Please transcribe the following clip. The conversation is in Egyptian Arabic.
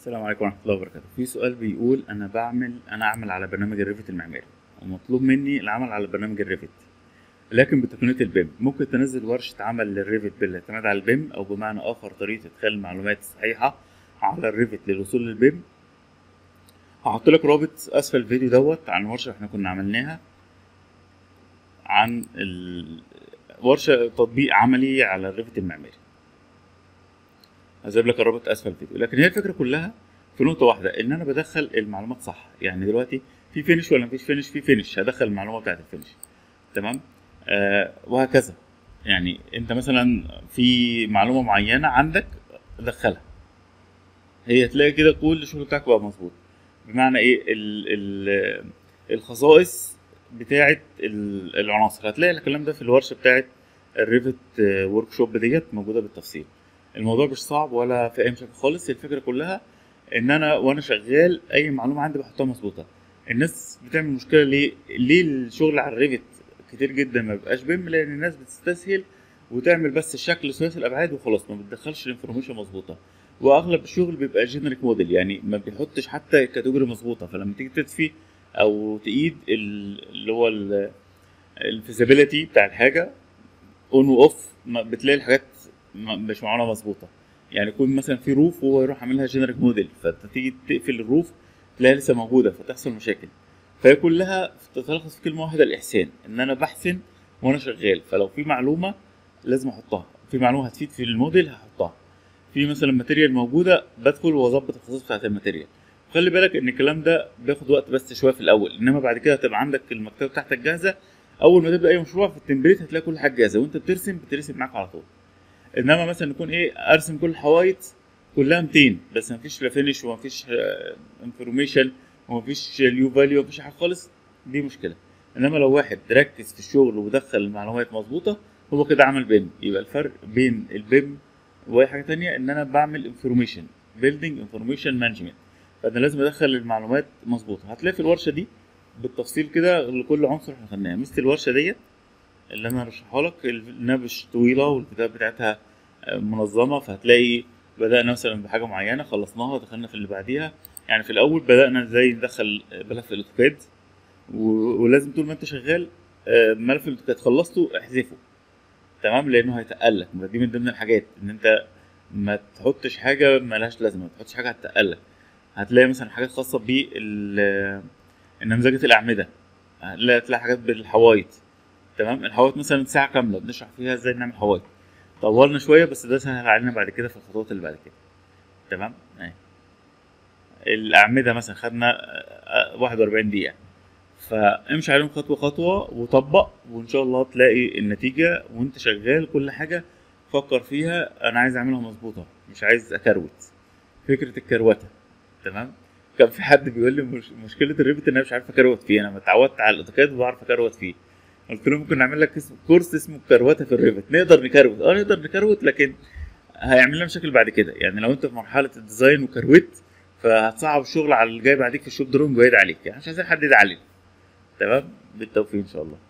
السلام عليكم ورحمة الله وبركاته في سؤال بيقول أنا بعمل أنا أعمل على برنامج الريفت المعماري ومطلوب مني العمل على برنامج الريفت لكن بتقنية البيم ممكن تنزل ورشة عمل للريفت بالاعتماد على البيم أو بمعنى آخر طريقة إدخال المعلومات الصحيحة على الريفت للوصول للبيم هحط لك رابط أسفل الفيديو دوت عن ورشة إحنا كنا عملناها عن ال- ورشة تطبيق عملي على الريفت المعماري هسيب لك الرابط اسفل الفيديو لكن هي الفكره كلها في نقطه واحده ان انا بدخل المعلومات صح يعني دلوقتي في فينش ولا مفيش فينش في فينش هدخل المعلومه بتاعت الفينش تمام آه وهكذا يعني انت مثلا في معلومه معينه عندك دخلها هي تلاقي كده كل الشغل بتاعك بقى مظبوط بمعنى ايه ال ال الخصائص بتاعت ال- العناصر هتلاقي الكلام ده في الورشه بتاعت الريفت ورك شوب ديت موجوده بالتفصيل الموضوع مش صعب ولا في اي مشاكل خالص الفكره كلها ان انا وانا شغال اي معلومه عندي بحطها مظبوطه الناس بتعمل مشكله ليه ليه الشغل على الريفت كتير جدا ما بيبقاش بيم لان الناس بتستسهل وتعمل بس الشكل ثلاثي الابعاد وخلاص ما بتدخلش الانفورميشن مظبوطه واغلب الشغل بيبقى جينيريك موديل يعني ما بيحطش حتى الكاتيجوري مظبوطه فلما تيجي تطفي او تقيد ال- اللي هو الفيزيبيليتي بتاع الحاجه اون واوف بتلاقي الحاجات م- مش معانا مظبوطه يعني يكون مثلا في روف وهو يروح عاملها جينيريك موديل فتيجي تقفل الروف تلاقيها لسه موجوده فتحصل مشاكل فهي كلها تتلخص في كلمه واحده الاحسان ان انا بحسن وانا شغال فلو في معلومه لازم احطها في معلومه هتفيد في الموديل هحطها في مثلا ماتيريال موجوده بدخل واظبط الخصائص بتاعت الماتيريال خلي بالك ان الكلام ده بياخد وقت بس شويه في الاول انما بعد كده هتبقى عندك المكتبه بتاعتك جاهزه اول ما تبدا اي مشروع في التمبليت هتلاقي كل حاجه جاهزه وانت بترسم بترسم معاك على طول انما مثلا يكون ايه ارسم كل الحوايط كلها 200 بس مفيش لا فينش ومفيش انفورميشن ومفيش اليو فاليو ومفيش حاجه خالص دي مشكله انما لو واحد ركز في الشغل ودخل المعلومات مظبوطه هو كده عمل بيم يبقى الفرق بين البيم واي حاجه تانية ان انا بعمل انفورميشن بيلدينج انفورميشن مانجمنت فانا لازم ادخل المعلومات مظبوطه هتلاقي في الورشه دي بالتفصيل كده لكل عنصر احنا خدناه مثل الورشه ديت اللي انا رشحها لك انها مش طويله والكتاب بتاعتها منظمه فهتلاقي بدانا مثلا بحاجه معينه خلصناها دخلنا في اللي بعديها يعني في الاول بدانا ازاي ندخل ملف الاوتوكاد و- ولازم طول ما انت شغال آه، ملف الاوتوكاد خلصته احذفه تمام لانه هيتقلك دي من ضمن الحاجات ان انت ما تحطش حاجه ملهاش لازمه ما تحطش حاجه هتتقلك هتلاقي مثلا حاجات خاصه بالنمذجه الاعمده هتلاقي هتلاقي حاجات بالحوايط تمام الحوايط مثلا ساعه كامله بنشرح فيها ازاي نعمل حوايط طولنا شويه بس ده سهل علينا بعد كده في الخطوات اللي بعد كده تمام اهي الاعمده مثلا خدنا آه، آه، 41 دقيقه فامشي عليهم خطوه خطوه وطبق وان شاء الله تلاقي النتيجه وانت شغال كل حاجه فكر فيها انا عايز اعملها مظبوطه مش عايز اكروت فكره الكروته تمام كان في حد بيقول لي مش مشكله الريفت ان انا مش عارف اكروت فيه انا اتعودت على الاوتوكاد وبعرف اكروت فيه قلت له ممكن نعمل لك اسم كورس اسمه كروته في الريفت نقدر نكروت اه نقدر نكروت لكن هيعمل لنا مشاكل بعد كده يعني لو انت في مرحله الديزاين وكروت فهتصعب الشغل على اللي جاي بعديك في الشوب درونج ويد عليك يعني مش عايزين حد يدعي علينا تمام بالتوفيق ان شاء الله